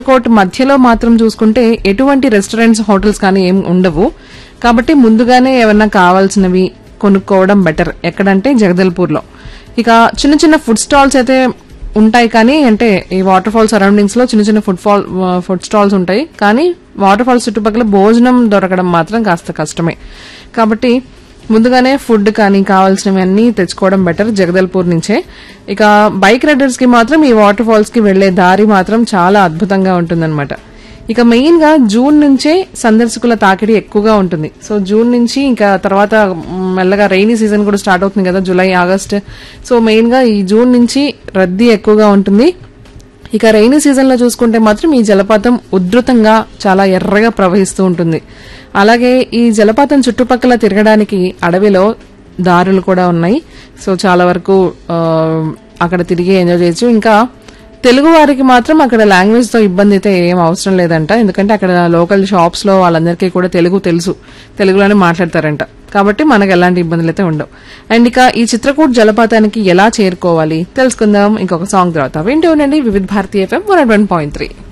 coat మధ్యలో మాత్రం చూసుకుంటే ఎటువంటి రెస్టారెంట్స్ హోటల్స్ కానీ ఏం ఉండవు కాబట్టి ముందుగానే ఏమన్నా కావాల్సినవి కొనుక్కోవడం బెటర్ ఎక్కడంటే జగదల్పూర్లో ఇక చిన్న చిన్న ఫుడ్ స్టాల్స్ అయితే ఉంటాయి కానీ అంటే ఈ వాటర్ ఫాల్ సరౌండింగ్స్ లో చిన్న చిన్న ఫుడ్ ఫాల్ ఫుడ్ స్టాల్స్ ఉంటాయి కానీ వాటర్ ఫాల్స్ చుట్టుపక్కల భోజనం దొరకడం మాత్రం కాస్త కష్టమే కాబట్టి ముందుగానే ఫుడ్ కానీ కావాల్సినవి అన్ని తెచ్చుకోవడం బెటర్ జగదల్పూర్ నుంచే ఇక బైక్ రైడర్స్ కి మాత్రం ఈ వాటర్ ఫాల్స్ కి వెళ్లే దారి మాత్రం చాలా అద్భుతంగా ఉంటుందన్నమాట ఇక మెయిన్ గా జూన్ నుంచే సందర్శకుల తాకిడి ఎక్కువగా ఉంటుంది సో జూన్ నుంచి ఇంకా తర్వాత మ్, మెల్లగా రైనీ సీజన్ కూడా స్టార్ట్ అవుతుంది కదా జూలై ఆగస్ట్ సో మెయిన్ గా ఈ జూన్ నుంచి రద్దీ ఎక్కువగా ఉంటుంది ఇక రైనీ సీజన్ లో చూసుకుంటే మాత్రం ఈ జలపాతం ఉధృతంగా చాలా ఎర్రగా ప్రవహిస్తూ ఉంటుంది అలాగే ఈ జలపాతం చుట్టుపక్కల తిరగడానికి అడవిలో దారులు కూడా ఉన్నాయి సో చాలా వరకు ఆ, అక్కడ తిరిగి ఎంజాయ్ చేయొచ్చు ఇంకా తెలుగు వారికి మాత్రం అక్కడ లాంగ్వేజ్ తో ఇబ్బంది అయితే ఏం అవసరం లేదంట ఎందుకంటే అక్కడ లోకల్ షాప్స్ లో వాళ్ళందరికీ కూడా తెలుగు తెలుసు తెలుగులోనే మాట్లాడతారంట కాబట్టి మనకు ఎలాంటి ఇబ్బందులు అయితే ఉండవు అండ్ ఇక ఈ చిత్రకూట్ జలపాతానికి ఎలా చేరుకోవాలి తెలుసుకుందాం ఇంకొక సాంగ్ తర్వాత వింటూ ఉండండి వివిధ భారతీయ ఎఫ్ఎం వన్ పాయింట్ త్రీ